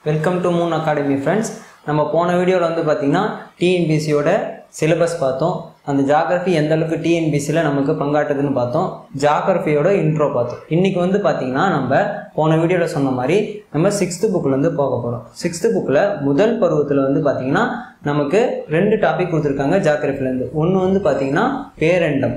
welcome to moon academy friends நம்ம போன வீடியோவில் வந்து பார்த்திங்கன்னா டிஎன்பிசியோட சிலபஸ் பார்த்தோம் அந்த ஜாகிரஃபி எந்த அளவுக்கு டிஎன்பிசியில் நமக்கு பங்காட்டுதுன்னு பார்த்தோம் ஜாகிரஃபியோட இன்ட்ரோ பார்த்தோம் இன்றைக்கி வந்து பார்த்திங்கன்னா நம்ம போன வீடியோவில் சொன்ன மாதிரி நம்ம சிக்ஸ்த்து புக்கிலேருந்து போக போகிறோம் சிக்ஸ்த்து புக்கில் முதல் பருவத்தில் வந்து பார்த்திங்கன்னா நமக்கு ரெண்டு டாபிக் கொடுத்துருக்காங்க ஜாகிரஃபிலேருந்து ஒன்று வந்து பார்த்திங்கன்னா பேரண்டம்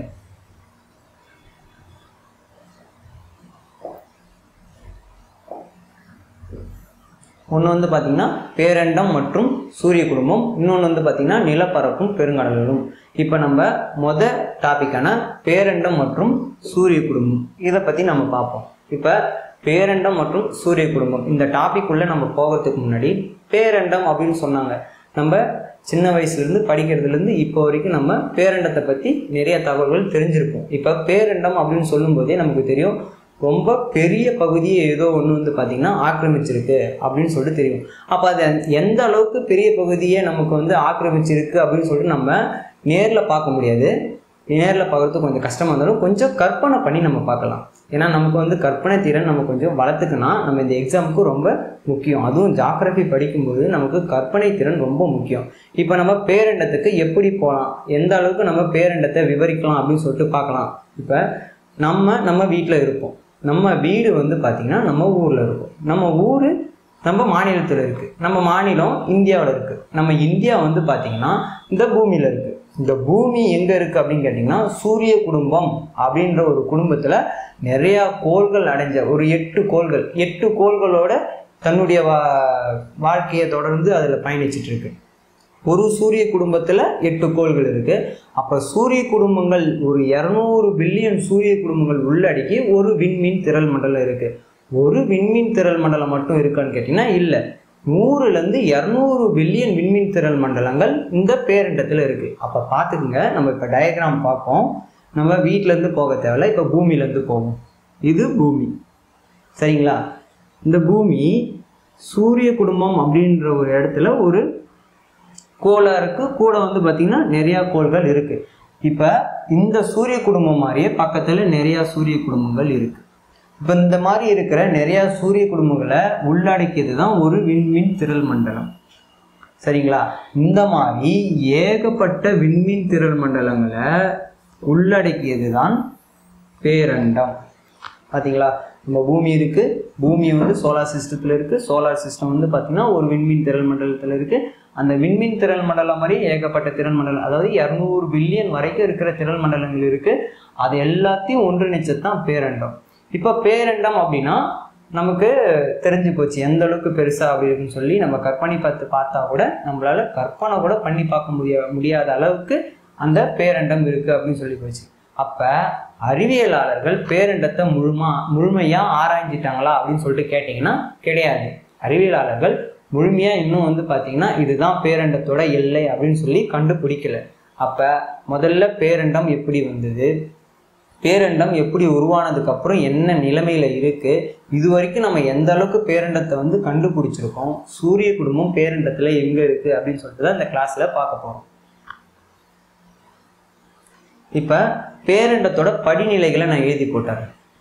ஒன்று வந்து பார்த்திங்கன்னா பேரண்டம் மற்றும் சூரிய குடும்பம் இன்னொன்று வந்து பார்த்திங்கன்னா நிலப்பரப்பும் பெருங்கடலும் இப்போ நம்ம மொத டாப்பிக்கான பேரண்டம் மற்றும் சூரிய குடும்பம் இதை பற்றி நம்ம பார்ப்போம் இப்போ பேரண்டம் மற்றும் சூரிய குடும்பம் இந்த டாபிக் உள்ள நம்ம போகிறதுக்கு முன்னாடி பேரண்டம் அப்படின்னு சொன்னாங்க நம்ம சின்ன வயசுலேருந்து படிக்கிறதுலேருந்து இப்போ வரைக்கும் நம்ம பேரண்டத்தை பற்றி நிறைய தகவல்கள் தெரிஞ்சிருப்போம் இப்போ பேரண்டம் அப்படின்னு சொல்லும்போதே நமக்கு தெரியும் ரொம்ப பெரிய பகுதியை ஏதோ ஒன்று வந்து பார்த்திங்கன்னா ஆக்கிரமிச்சிருக்கு அப்படின்னு சொல்லிட்டு தெரியும் அப்போ அது எந்த அளவுக்கு பெரிய பகுதியை நமக்கு வந்து ஆக்கிரமிச்சிருக்கு அப்படின்னு சொல்லிட்டு நம்ம நேரில் பார்க்க முடியாது நேரில் பார்க்குறது கொஞ்சம் கஷ்டமாக இருந்தாலும் கொஞ்சம் கற்பனை பண்ணி நம்ம பார்க்கலாம் ஏன்னா நமக்கு வந்து கற்பனை திறன் நம்ம கொஞ்சம் வளர்த்துக்குனா நம்ம இந்த எக்ஸாமுக்கு ரொம்ப முக்கியம் அதுவும் ஜாகிரபி படிக்கும்போது நமக்கு கற்பனை திறன் ரொம்ப முக்கியம் இப்போ நம்ம பேரண்டத்துக்கு எப்படி போகலாம் எந்த அளவுக்கு நம்ம பேரண்டத்தை விவரிக்கலாம் அப்படின்னு சொல்லிட்டு பார்க்கலாம் இப்போ நம்ம நம்ம வீட்டில் இருப்போம் நம்ம வீடு வந்து பார்த்திங்கன்னா நம்ம ஊரில் இருக்கும் நம்ம ஊர் நம்ம மாநிலத்தில் இருக்குது நம்ம மாநிலம் இந்தியாவில் இருக்குது நம்ம இந்தியா வந்து பார்த்திங்கன்னா இந்த பூமியில் இருக்குது இந்த பூமி எங்கே இருக்குது அப்படின்னு கேட்டிங்கன்னா சூரிய குடும்பம் அப்படின்ற ஒரு குடும்பத்தில் நிறையா கோள்கள் அடைஞ்ச ஒரு எட்டு கோள்கள் எட்டு கோள்களோட தன்னுடைய வா வாழ்க்கையை தொடர்ந்து அதில் பயணிச்சிட்டு இருக்கு ஒரு சூரிய குடும்பத்தில் எட்டு கோள்கள் இருக்குது அப்போ சூரிய குடும்பங்கள் ஒரு இரநூறு பில்லியன் சூரிய குடும்பங்கள் உள்ளடக்கி ஒரு விண்மீன் திரள் மண்டலம் இருக்குது ஒரு விண்மீன் திரள் மண்டலம் மட்டும் இருக்கான்னு கேட்டிங்கன்னா இல்லை நூறுலேருந்து இரநூறு பில்லியன் விண்மீன் திரள் மண்டலங்கள் இந்த பேரண்டத்தில் இருக்குது அப்போ பார்த்துக்குங்க நம்ம இப்போ டயக்ராம் பார்ப்போம் நம்ம வீட்டிலேருந்து போக தேவையில்ல இப்போ பூமியிலேருந்து போவோம் இது பூமி சரிங்களா இந்த பூமி சூரிய குடும்பம் அப்படின்ற ஒரு இடத்துல ஒரு கோளாக இருக்குது கூட வந்து பார்த்திங்கன்னா நிறையா கோள்கள் இருக்குது இப்போ இந்த சூரிய குடும்பம் மாதிரியே பக்கத்தில் நிறையா சூரிய குடும்பங்கள் இருக்குது இப்போ இந்த மாதிரி இருக்கிற நிறையா சூரிய குடும்பங்களை உள்ளடக்கியது தான் ஒரு விண்மீன் திரள் மண்டலம் சரிங்களா இந்த மாதிரி ஏகப்பட்ட விண்மீன் திரள் மண்டலங்களை உள்ளடக்கியது தான் பேரண்டம் பார்த்தீங்களா நம்ம பூமி இருக்குது பூமி வந்து சோலார் சிஸ்டத்தில் இருக்குது சோலார் சிஸ்டம் வந்து பார்த்திங்கன்னா ஒரு விண்மீன் திரள் மண்டலத்தில் இருக்குது அந்த விண்மீன் திரள் மண்டலம் மாதிரி ஏகப்பட்ட திறன் மண்டலம் அதாவது இரநூறு பில்லியன் வரைக்கும் இருக்கிற திரள் மண்டலங்கள் இருக்குது அது எல்லாத்தையும் ஒன்றிணைச்சது தான் பேரண்டம் இப்போ பேரண்டம் அப்படின்னா நமக்கு தெரிஞ்சு போச்சு எந்த அளவுக்கு பெருசா அப்படி இருக்குன்னு சொல்லி நம்ம கற்பனை பார்த்து பார்த்தா கூட நம்மளால கற்பனை கூட பண்ணி பார்க்க முடிய முடியாத அளவுக்கு அந்த பேரண்டம் இருக்கு அப்படின்னு சொல்லி போச்சு அப்ப அறிவியலாளர்கள் பேரண்டத்தை முழுமா முழுமையா ஆராய்ஞ்சிட்டாங்களா அப்படின்னு சொல்லிட்டு கேட்டிங்கன்னா கிடையாது அறிவியலாளர்கள் முழுமையா இன்னும் வந்து பார்த்தீங்கன்னா இதுதான் பேரண்டத்தோட எல்லை அப்படின்னு சொல்லி கண்டுபிடிக்கல அப்ப முதல்ல பேரண்டம் எப்படி வந்தது பேரண்டம் எப்படி உருவானதுக்கு அப்புறம் என்ன நிலைமையில இருக்கு இது வரைக்கும் நம்ம எந்த அளவுக்கு பேரண்டத்தை வந்து கண்டுபிடிச்சிருக்கோம் சூரிய குடும்பம் பேரண்டத்துல எங்க இருக்கு அப்படின்னு சொல்லிட்டு தான் இந்த கிளாஸ்ல பார்க்க போறோம் இப்ப பேரண்டத்தோட படிநிலைகளை நான் எழுதி போட்டேன்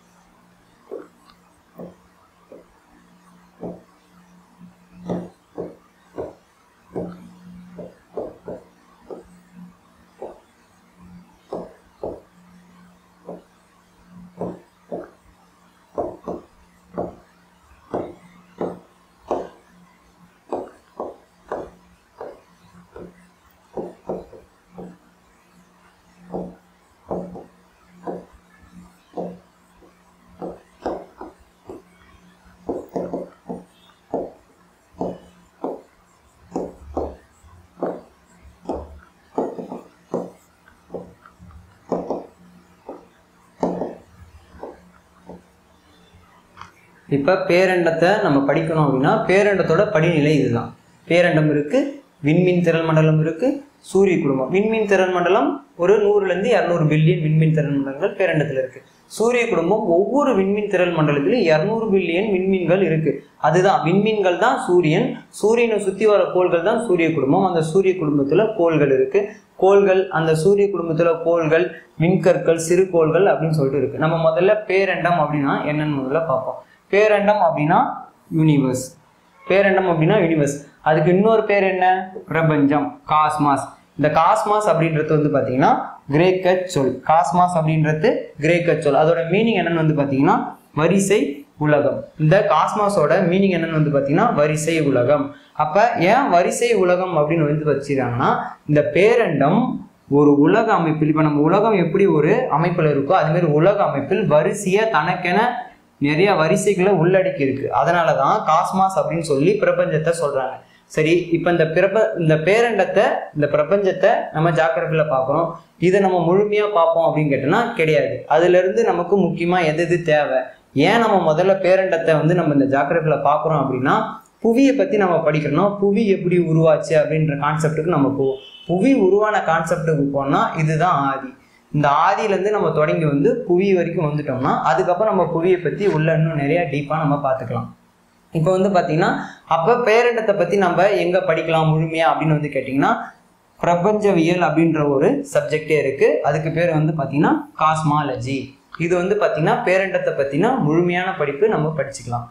இப்போ பேரண்டத்தை நம்ம படிக்கணும் அப்படின்னா பேரண்டத்தோட படிநிலை இதுதான் பேரண்டம் இருக்கு விண்மீன் திரள் மண்டலம் இருக்கு சூரிய குடும்பம் விண்மீன் திறன் மண்டலம் ஒரு நூறுலேருந்து இரநூறு பில்லியன் விண்மீன் திறன் மண்டலங்கள் பேரண்டத்தில் இருக்கு சூரிய குடும்பம் ஒவ்வொரு விண்மீன் திறன் மண்டலத்திலும் இரநூறு பில்லியன் விண்மீன்கள் இருக்கு அதுதான் விண்மீன்கள் தான் சூரியன் சூரியனை சுற்றி வர கோள்கள் தான் சூரிய குடும்பம் அந்த சூரிய குடும்பத்தில் கோள்கள் இருக்கு கோள்கள் அந்த சூரிய குடும்பத்தில் கோள்கள் விண்கற்கள் சிறு கோள்கள் அப்படின்னு சொல்லிட்டு இருக்கு நம்ம முதல்ல பேரண்டம் அப்படின்னா என்னன்னு முதல்ல பார்ப்போம் பேரண்டம் அப்படின்னா யூனிவர்ஸ் பேரண்டம் அப்படின்னா யூனிவர்ஸ் அதுக்கு இன்னொரு பேர் என்ன பிரபஞ்சம் காஸ்மாஸ் இந்த காஸ்மாஸ் அப்படின்றது வந்து பார்த்தீங்கன்னா கிரேக்க சொல் காஸ்மாஸ் அப்படின்றது கிரேக்க சொல் அதோட மீனிங் என்னன்னு வந்து பார்த்தீங்கன்னா வரிசை உலகம் இந்த காஸ்மாஸோட மீனிங் என்னன்னு வந்து பார்த்தீங்கன்னா வரிசை உலகம் அப்ப ஏன் வரிசை உலகம் அப்படின்னு வந்து வச்சிருக்காங்கன்னா இந்த பேரண்டம் ஒரு உலக அமைப்பில் இப்போ நம்ம உலகம் எப்படி ஒரு அமைப்பில் இருக்கோ அது மாதிரி உலக அமைப்பில் வரிசையா தனக்கென நிறைய வரிசைகளை உள்ளடக்கி இருக்கு அதனால தான் காஸ்மாஸ் அப்படின்னு சொல்லி பிரபஞ்சத்தை சொல்றாங்க சரி இப்போ இந்த பிரப இந்த பேரண்டத்தை இந்த பிரபஞ்சத்தை நம்ம ஜாக்கிரதையில் பார்க்குறோம் இதை நம்ம முழுமையாக பார்ப்போம் அப்படின்னு கேட்டோம்னா கிடையாது அதுல இருந்து நமக்கு முக்கியமாக எது எது தேவை ஏன் நம்ம முதல்ல பேரண்டத்தை வந்து நம்ம இந்த ஜாக்கிரதையில் பார்க்குறோம் அப்படின்னா புவியை பற்றி நம்ம படிக்கிறோம்னா புவி எப்படி உருவாச்சு அப்படின்ற கான்செப்ட்டுக்கு நம்ம போவோம் புவி உருவான கான்செப்ட்டுக்கு போனால் இதுதான் ஆதி இந்த ஆதியிலேருந்து நம்ம தொடங்கி வந்து புவி வரைக்கும் வந்துட்டோம்னா அதுக்கப்புறம் நம்ம புவியை பற்றி உள்ள இன்னும் நிறைய டீப்பாக நம்ம பார்த்துக்கலாம் இப்போ வந்து பார்த்தீங்கன்னா அப்போ பேரண்டத்தை பற்றி நம்ம எங்கே படிக்கலாம் முழுமையாக அப்படின்னு வந்து கேட்டிங்கன்னா பிரபஞ்சவியல் அப்படின்ற ஒரு சப்ஜெக்டே இருக்குது அதுக்கு பேர் வந்து பார்த்தீங்கன்னா காஸ்மாலஜி இது வந்து பார்த்தீங்கன்னா பேரண்டத்தை பற்றின முழுமையான படிப்பு நம்ம படிச்சுக்கலாம்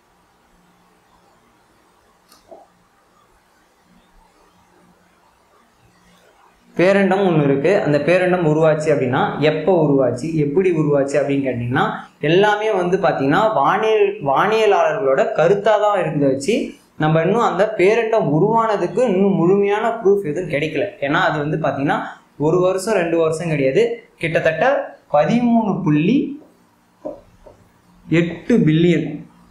பேரண்டம் ஒன்று இருக்குது அந்த பேரண்டம் உருவாச்சு அப்படின்னா எப்போ உருவாச்சு எப்படி உருவாச்சு அப்படின்னு கேட்டிங்கன்னா எல்லாமே வந்து பார்த்திங்கன்னா வானியல் வானியலாளர்களோட கருத்தாக தான் இருந்து வச்சு நம்ம இன்னும் அந்த பேரண்டம் உருவானதுக்கு இன்னும் முழுமையான ப்ரூஃப் எதுவும் கிடைக்கல ஏன்னா அது வந்து பார்த்திங்கன்னா ஒரு வருஷம் ரெண்டு வருஷம் கிடையாது கிட்டத்தட்ட பதிமூணு புள்ளி எட்டு பில்லியன்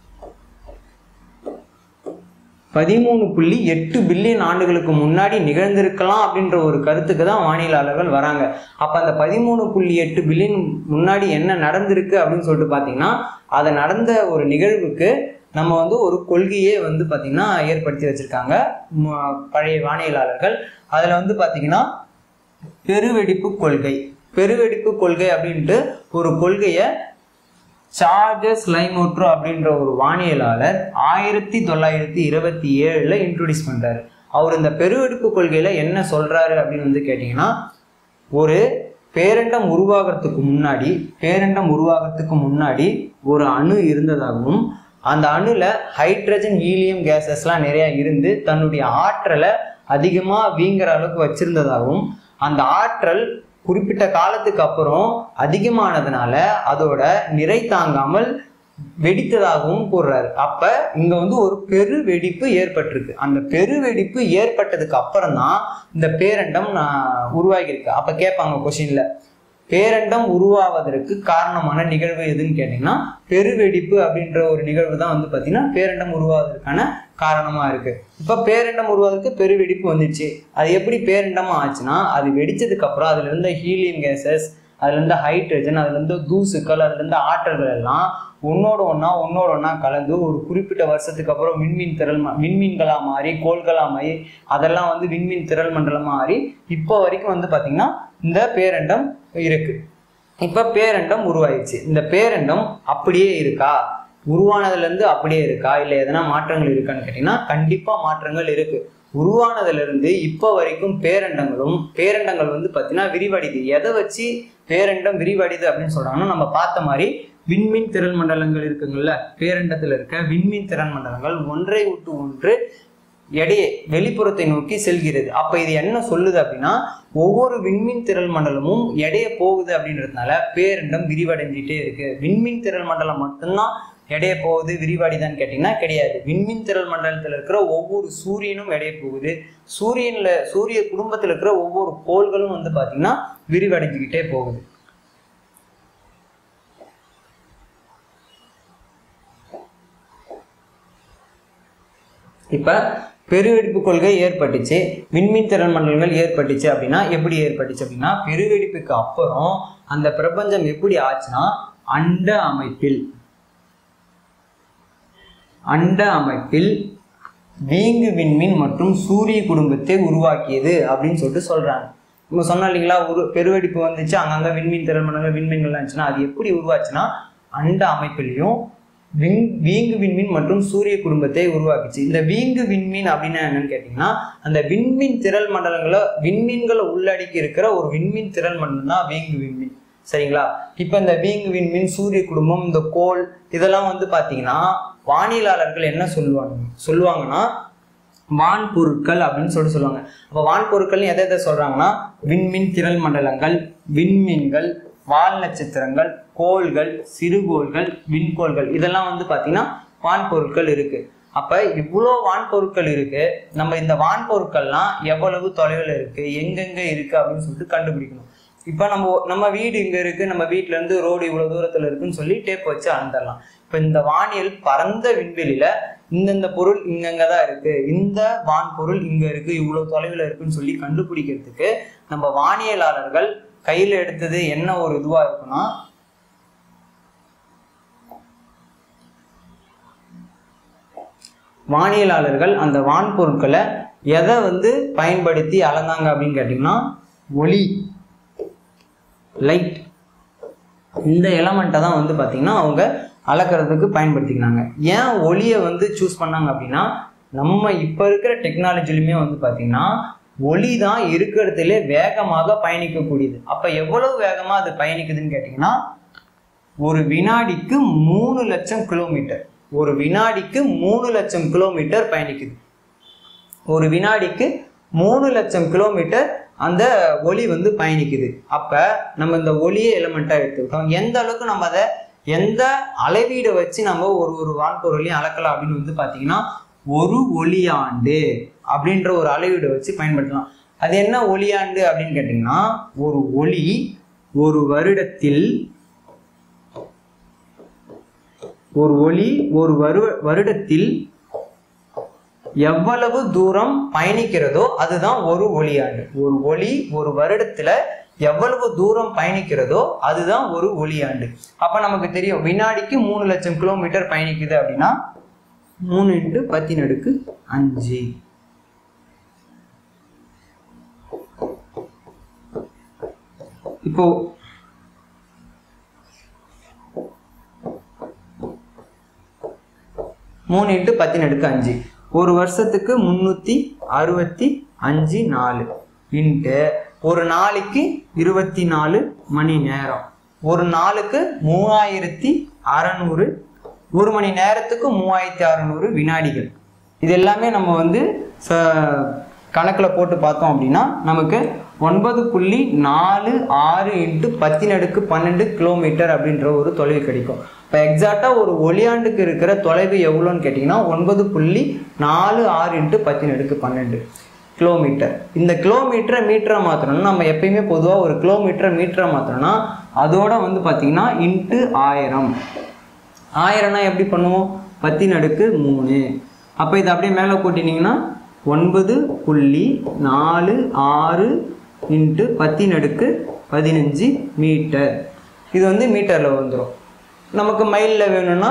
பதிமூணு புள்ளி எட்டு பில்லியன் ஆண்டுகளுக்கு முன்னாடி நிகழ்ந்திருக்கலாம் அப்படின்ற ஒரு கருத்துக்கு தான் வானியலாளர்கள் வராங்க அப்போ அந்த பதிமூணு புள்ளி எட்டு பில்லியன் முன்னாடி என்ன நடந்திருக்கு அப்படின்னு சொல்லிட்டு பார்த்தீங்கன்னா அதை நடந்த ஒரு நிகழ்வுக்கு நம்ம வந்து ஒரு கொள்கையே வந்து பார்த்திங்கன்னா ஏற்படுத்தி வச்சுருக்காங்க பழைய வானியலாளர்கள் அதில் வந்து பார்த்திங்கன்னா பெருவெடிப்பு கொள்கை பெருவெடிப்பு கொள்கை அப்படின்ட்டு ஒரு கொள்கையை சார்ஜஸ் லைமோட்ரோ அப்படின்ற ஒரு வானியலாளர் ஆயிரத்தி தொள்ளாயிரத்தி இருபத்தி ஏழில் இன்ட்ரடியூஸ் பண்ணுறாரு அவர் இந்த பெருவெடுப்பு கொள்கையில் என்ன சொல்கிறாரு அப்படின்னு வந்து கேட்டிங்கன்னா ஒரு பேரண்டம் உருவாகிறதுக்கு முன்னாடி பேரண்டம் உருவாகிறதுக்கு முன்னாடி ஒரு அணு இருந்ததாகவும் அந்த அணுல ஹைட்ரஜன் ஹீலியம் கேசஸ்லாம் நிறையா இருந்து தன்னுடைய ஆற்றலை அதிகமாக வீங்குற அளவுக்கு வச்சிருந்ததாகவும் அந்த ஆற்றல் குறிப்பிட்ட காலத்துக்கு அப்புறம் அதிகமானதுனால அதோட நிறை தாங்காமல் வெடித்ததாகவும் கூறுறாரு அப்ப இங்க வந்து ஒரு பெரு வெடிப்பு ஏற்பட்டிருக்கு அந்த பெரு வெடிப்பு ஏற்பட்டதுக்கு அப்புறம் தான் இந்த பேரண்டம் நான் உருவாகியிருக்கு அப்ப கேட்பாங்க கொஷின்ல பேரண்டம் உருவாவதற்கு காரணமான நிகழ்வு எதுன்னு கேட்டிங்கன்னா பெருவெடிப்பு அப்படின்ற ஒரு நிகழ்வு தான் வந்து பார்த்தீங்கன்னா பேரண்டம் உருவாவதற்கான காரணமாக இருக்குது இப்போ பேரண்டம் உருவாவதற்கு பெருவெடிப்பு வந்துச்சு அது எப்படி பேரண்டமாக ஆச்சுன்னா அது வெடிச்சதுக்கு அப்புறம் அதுல இருந்த ஹீலியம் கேசஸ் அதுல இருந்த ஹைட்ரஜன் அதுல இருந்த தூசுக்கள் அதுல இருந்த ஆற்றல்கள் எல்லாம் ஒன்னோட ஒன்றா ஒன்னோட ஒன்றா கலந்து ஒரு குறிப்பிட்ட வருஷத்துக்கு அப்புறம் விண்மீன் திரள் ம- விண்மீன்களா மாறி கோள்களா மாறி அதெல்லாம் வந்து விண்மீன் திரள் மண்டலமா மாறி இப்போ வரைக்கும் வந்து பார்த்தீங்கன்னா இந்த பேரண்டம் இருக்கு இப்போ பேரண்டம் உருவாயிடுச்சு இந்த பேரண்டம் அப்படியே இருக்கா உருவானதுலேருந்து அப்படியே இருக்கா இல்லை எதனா மாற்றங்கள் இருக்கான்னு கேட்டிங்கன்னா கண்டிப்பாக மாற்றங்கள் இருக்கு உருவானதுலேருந்து இப்போ வரைக்கும் பேரண்டங்களும் பேரண்டங்கள் வந்து பார்த்தீங்கன்னா விரிவடையுது எதை வச்சு பேரண்டம் விரிவடையுது அப்படின்னு சொல்றாங்கன்னா நம்ம பார்த்த மாதிரி விண்மீன் திறன் மண்டலங்கள் இருக்குங்கள்ல பேரண்டத்தில் இருக்க விண்மீன் திறன் மண்டலங்கள் ஒன்றை விட்டு ஒன்று எடையே வெளிப்புறத்தை நோக்கி செல்கிறது அப்ப இது என்ன சொல்லுது அப்படின்னா ஒவ்வொரு விண்மீன் திரள் மண்டலமும் எடைய போகுது அப்படின்றதுனால பேரண்டம் விரிவடைஞ்சிட்டே இருக்கு விண்மீன் திரள் மண்டலம் மட்டும்தான் எடைய போகுது விரிவடைதான்னு கேட்டிங்கன்னா கிடையாது விண்மீன் திரள் மண்டலத்தில் இருக்கிற ஒவ்வொரு சூரியனும் எடைய போகுது சூரியன்ல சூரிய குடும்பத்தில் இருக்கிற ஒவ்வொரு கோள்களும் வந்து பார்த்தீங்கன்னா விரிவடைஞ்சுக்கிட்டே போகுது இப்போ பெருவெடிப்பு கொள்கை ஏற்பட்டுச்சு விண்மீன் திறன் மண்டலங்கள் ஏற்பட்டுச்சு அப்படின்னா எப்படி ஏற்பட்டுச்சு அப்படின்னா பெருவெடிப்புக்கு அப்புறம் அந்த பிரபஞ்சம் எப்படி ஆச்சுன்னா அண்ட அமைப்பில் அண்ட அமைப்பில் வீங்கு விண்மீன் மற்றும் சூரிய குடும்பத்தை உருவாக்கியது அப்படின்னு சொல்லிட்டு சொல்றாங்க நம்ம சொன்னோம் இல்லைங்களா ஒரு பெருவெடிப்பு வந்துச்சு அங்கங்க விண்மீன் திறன் மண்டலங்கள் விண்மீன்கள்லாம் இருந்துச்சுன்னா அது எப்படி உருவாச்சுன்னா அண்ட அமைப்பிலையும் விங் வீங்கு விண்மீன் மற்றும் சூரிய குடும்பத்தை உருவாக்குச்சு இந்த வீங்கு விண்மீன் அப்படின்னா என்னன்னு கேட்டிங்கன்னா அந்த விண்மீன் திரள் மண்டலங்களை விண்மீன்களை உள்ளடக்கி இருக்கிற ஒரு விண்மீன் திரள் மண்டலம் தான் வீங்கு விண்மீன் சரிங்களா இப்போ இந்த வீங்கு விண்மீன் சூரிய குடும்பம் இந்த கோள் இதெல்லாம் வந்து பார்த்தீங்கன்னா வானியலாளர்கள் என்ன சொல்லுவாங்க சொல்லுவாங்கன்னா வான் பொருட்கள் அப்படின்னு சொல்லிட்டு சொல்லுவாங்க அப்போ வான் பொருட்கள்னு எதை எதை சொல்றாங்கன்னா விண்மீன் திரள் மண்டலங்கள் விண்மீன்கள் வால் நட்சத்திரங்கள் கோள்கள் சிறுகோள்கள் விண்கோள்கள் இதெல்லாம் வந்து பார்த்தீங்கன்னா வான் பொருட்கள் இருக்கு அப்ப இவ்வளோ வான் பொருட்கள் இருக்கு நம்ம இந்த வான் பொருட்கள்லாம் எவ்வளவு தொலைவில் இருக்கு எங்கெங்க இருக்கு அப்படின்னு சொல்லிட்டு கண்டுபிடிக்கணும் இப்போ நம்ம நம்ம வீடு இங்க இருக்கு நம்ம வீட்ல இருந்து ரோடு இவ்வளவு தூரத்துல இருக்குன்னு சொல்லி டேப் வச்சு அளந்துடலாம் இப்போ இந்த வானியல் பரந்த விண்வெளியில இந்தந்த பொருள் இங்கங்க தான் இருக்கு இந்த வான் பொருள் இங்க இருக்கு இவ்வளவு தொலைவில் இருக்குன்னு சொல்லி கண்டுபிடிக்கிறதுக்கு நம்ம வானியலாளர்கள் கையில எடுத்தது என்ன ஒரு இதுவா இருக்குன்னா வானியலாளர்கள் அந்த வான் பொருட்களை எதை வந்து பயன்படுத்தி அளந்தாங்க அப்படின்னு கேட்டிங்கன்னா ஒளி லைட் இந்த எலமெண்ட்டை தான் வந்து பார்த்திங்கன்னா அவங்க அளக்கிறதுக்கு பயன்படுத்திக்கினாங்க ஏன் ஒளியை வந்து சூஸ் பண்ணாங்க அப்படின்னா நம்ம இப்போ இருக்கிற டெக்னாலஜிலுமே வந்து பார்த்திங்கன்னா ஒளி தான் இருக்கிறதுலே வேகமாக பயணிக்கக்கூடியது அப்போ எவ்வளவு வேகமாக அது பயணிக்குதுன்னு கேட்டிங்கன்னா ஒரு வினாடிக்கு மூணு லட்சம் கிலோமீட்டர் ஒரு வினாடிக்கு மூணு லட்சம் கிலோமீட்டர் பயணிக்குது ஒரு வினாடிக்கு மூணு லட்சம் கிலோமீட்டர் அந்த ஒளி வந்து பயணிக்குது அப்ப நம்ம இந்த ஒளியை எலிமெண்ட்டாக எடுத்துக்கிட்டோம் எந்த அளவுக்கு நம்ம அதை எந்த அளவீடை வச்சு நம்ம ஒரு ஒரு வான்பொருளையும் அளக்கலாம் அப்படின்னு வந்து பார்த்தீங்கன்னா ஒரு ஒளியாண்டு அப்படின்ற ஒரு அளவீடை வச்சு பயன்படுத்தலாம் அது என்ன ஒளியாண்டு அப்படின்னு கேட்டிங்கன்னா ஒரு ஒளி ஒரு வருடத்தில் ஒரு ஒளி ஒரு வரு வருடத்தில் எவ்வளவு தூரம் பயணிக்கிறதோ அதுதான் ஒரு ஒளியாண்டு ஒரு ஒளி ஒரு வருடத்துல எவ்வளவு தூரம் பயணிக்கிறதோ அதுதான் ஒரு ஒளியாண்டு அப்ப நமக்கு தெரியும் வினாடிக்கு மூணு லட்சம் கிலோமீட்டர் பயணிக்குது அப்படின்னா மூணு இன்ட்டு பத்தின் அடுக்கு அஞ்சு இப்போ மூணு இன்ட்டு பத்தின் அடுக்கு அஞ்சு ஒரு வருஷத்துக்கு முந்நூற்றி அறுபத்தி அஞ்சு நாலு இன்ட்டு ஒரு நாளைக்கு இருபத்தி நாலு மணி நேரம் ஒரு நாளுக்கு மூவாயிரத்தி அறநூறு ஒரு மணி நேரத்துக்கு மூவாயிரத்தி அறநூறு வினாடிகள் இது எல்லாமே நம்ம வந்து ச கணக்கில் போட்டு பார்த்தோம் அப்படின்னா நமக்கு ஒன்பது புள்ளி நாலு ஆறு இன்ட்டு பத்தின் அடுக்கு பன்னெண்டு கிலோமீட்டர் அப்படின்ற ஒரு தொலைவு கிடைக்கும் இப்போ எக்ஸாக்டாக ஒரு ஒளியாண்டுக்கு இருக்கிற தொலைவு எவ்வளோன்னு கேட்டிங்கன்னா ஒன்பது புள்ளி நாலு ஆறு இன்ட்டு பத்தின் அடுக்கு பன்னெண்டு கிலோமீட்டர் இந்த கிலோமீட்டரை மீட்டரை மாற்றணும்னா நம்ம எப்பயுமே பொதுவாக ஒரு கிலோமீட்டரை மீட்டரை மாற்றணும்னா அதோட வந்து பார்த்திங்கன்னா இன்ட்டு ஆயிரம் ஆயிரம்னா எப்படி பண்ணுவோம் பத்தின் அடுக்கு மூணு அப்போ இதை அப்படியே மேலே கூட்டினீங்கன்னா ஒன்பது புள்ளி நாலு ஆறு இன்ட்டு பத்தின் அடுக்கு பதினஞ்சு மீட்டர் இது வந்து மீட்டரில் வந்துடும் நமக்கு மைலில் வேணும்னா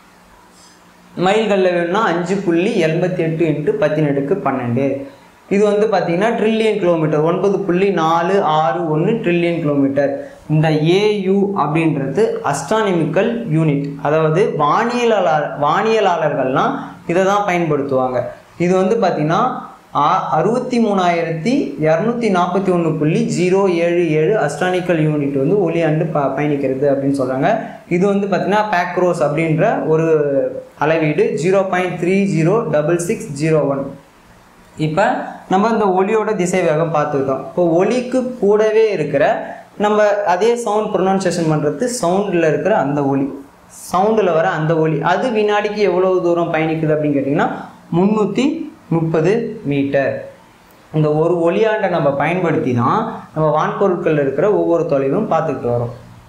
மைல்களில் வேணும்னா அஞ்சு புள்ளி எண்பத்தி எட்டு இன்ட்டு பத்தின் அடுக்கு பன்னெண்டு இது வந்து பார்த்தீங்கன்னா ட்ரில்லியன் கிலோமீட்டர் ஒன்பது புள்ளி நாலு ஆறு ஒன்று ட்ரில்லியன் கிலோமீட்டர் இந்த ஏயு அப்படின்றது அஸ்ட்ரானமிக்கல் யூனிட் அதாவது வானியலாளர் வானியலாளர்கள்லாம் இதை தான் பயன்படுத்துவாங்க இது வந்து பார்த்தீங்கன்னா ஆ- அறுபத்தி மூணாயிரத்தி இரநூத்தி நாற்பத்தி ஒன்று புள்ளி ஜீரோ ஏழு ஏழு அஸ்ட்ரானிக்கல் யூனிட் வந்து ஒளியாண்டு ப பயணிக்கிறது அப்படின்னு சொல்கிறாங்க இது வந்து பார்த்தீங்கன்னா பேக்ரோஸ் அப்படின்ற ஒரு அளவீடு zero point three zero double six zero one இப்போ நம்ம இந்த ஒலியோட திசை வேகம் பார்த்துக்கிட்டோம் இப்போ ஒலிக்கு கூடவே இருக்கிற நம்ம அதே சவுண்ட் ப்ரொனவுன்சியேஷன் பண்ணுறது சவுண்டில் இருக்கிற அந்த ஒலி சவுண்டில் வர அந்த ஒலி அது வினாடிக்கு எவ்வளவு தூரம் பயணிக்குது அப்படின்னு கேட்டிங்கன்னா முந்நூற்றி முப்பது மீட்டர் இந்த ஒரு ஒளியாண்டை நம்ம பயன்படுத்தி தான் நம்ம வான்பொருட்களில் இருக்கிற ஒவ்வொரு தொலைவும் பார்த்துக்கிட்டு வரோம்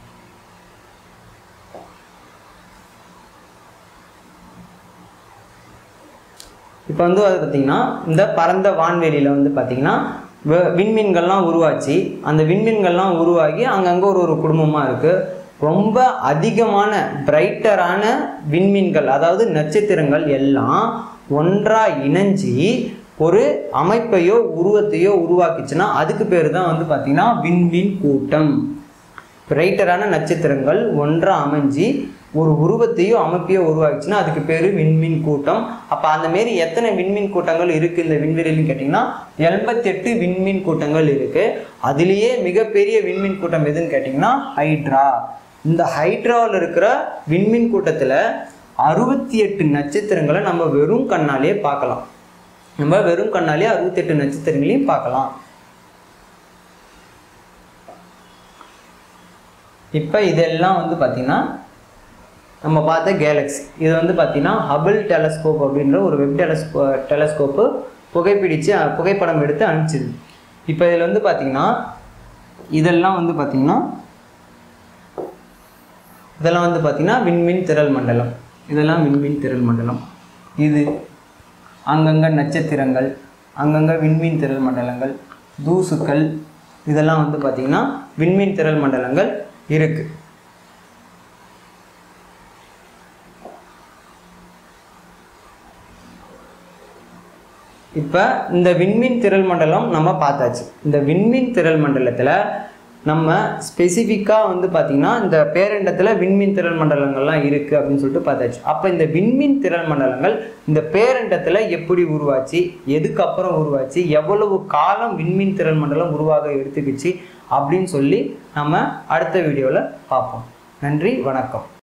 இப்போ வந்து அது பார்த்திங்கன்னா இந்த பரந்த வான்வெளியில் வந்து பார்த்திங்கன்னா வி- விண்மீன்கள்லாம் உருவாச்சு அந்த விண்மீன்கள்லாம் உருவாகி அங்கங்கே ஒரு ஒரு குடும்பமாக இருக்குது ரொம்ப அதிகமான பிரைட்டரான விண்மீன்கள் அதாவது நட்சத்திரங்கள் எல்லாம் ஒன்றாக இணைஞ்சி ஒரு அமைப்பையோ உருவத்தையோ உருவாக்கிச்சுன்னா அதுக்கு பேர் தான் வந்து பார்த்திங்கன்னா விண்மீன் கூட்டம் பிரைட்டரான நட்சத்திரங்கள் ஒன்றா அமைஞ்சு ஒரு உருவத்தையோ அமைப்பையோ உருவாக்குச்சுன்னா அதுக்கு பேர் விண்மீன் கூட்டம் அப்போ அந்த மாரி எத்தனை விண்மீன் கூட்டங்கள் இருக்குது இந்த விண்வெளின்னு கேட்டிங்கன்னா எண்பத்தெட்டு விண்மீன் கூட்டங்கள் இருக்குது அதுலேயே மிகப்பெரிய விண்மீன் கூட்டம் எதுன்னு கேட்டிங்கன்னா ஹைட்ரா இந்த ஹைட்ராவில் இருக்கிற விண்மீன் கூட்டத்தில் அறுபத்தி எட்டு நட்சத்திரங்களை நம்ம வெறும் கண்ணாலேயே பார்க்கலாம் நம்ம வெறும் கண்ணாலேயே அறுபத்தி எட்டு நட்சத்திரங்களையும் பார்க்கலாம் இப்போ இதெல்லாம் வந்து பார்த்திங்கன்னா நம்ம பார்த்த கேலக்ஸி இது வந்து பார்த்திங்கன்னா ஹபிள் டெலஸ்கோப் அப்படின்ற ஒரு வெப் டெலஸ்கோ டெலஸ்கோப்பு புகைப்பிடிச்சு அஹ், புகைப்படம் எடுத்து அனுப்பிச்சிது இப்போ இதில் வந்து பார்த்திங்கன்னா இதெல்லாம் வந்து பார்த்திங்கன்னா இதெல்லாம் வந்து பார்த்திங்கன்னா விண்மீன் திரள் மண்டலம் இதெல்லாம் விண்மீன் திரள் மண்டலம் இது அங்கங்கே நட்சத்திரங்கள் அங்கங்கே விண்மீன் திரள் மண்டலங்கள் தூசுக்கள் இதெல்லாம் வந்து பார்த்திங்கன்னா விண்மீன் திரள் மண்டலங்கள் இருக்குது இப்போ இந்த விண்மீன் திரள் மண்டலம் நம்ம பார்த்தாச்சு இந்த விண்மீன் திரள் மண்டலத்தில் நம்ம ஸ்பெசிஃபிக்காக வந்து பார்த்திங்கன்னா இந்த பேரண்டத்தில் விண்மீன் திரள் மண்டலங்கள்லாம் இருக்குது அப்படின்னு சொல்லிட்டு பார்த்தாச்சு அப்போ இந்த விண்மீன் திரள் மண்டலங்கள் இந்த பேரண்டத்தில் எப்படி உருவாச்சு எதுக்கப்புறம் உருவாச்சு எவ்வளவு காலம் விண்மீன் திரள் மண்டலம் உருவாக எடுத்துக்கிச்சு அப்படின்னு சொல்லி நம்ம அடுத்த வீடியோவில் பார்ப்போம் நன்றி வணக்கம்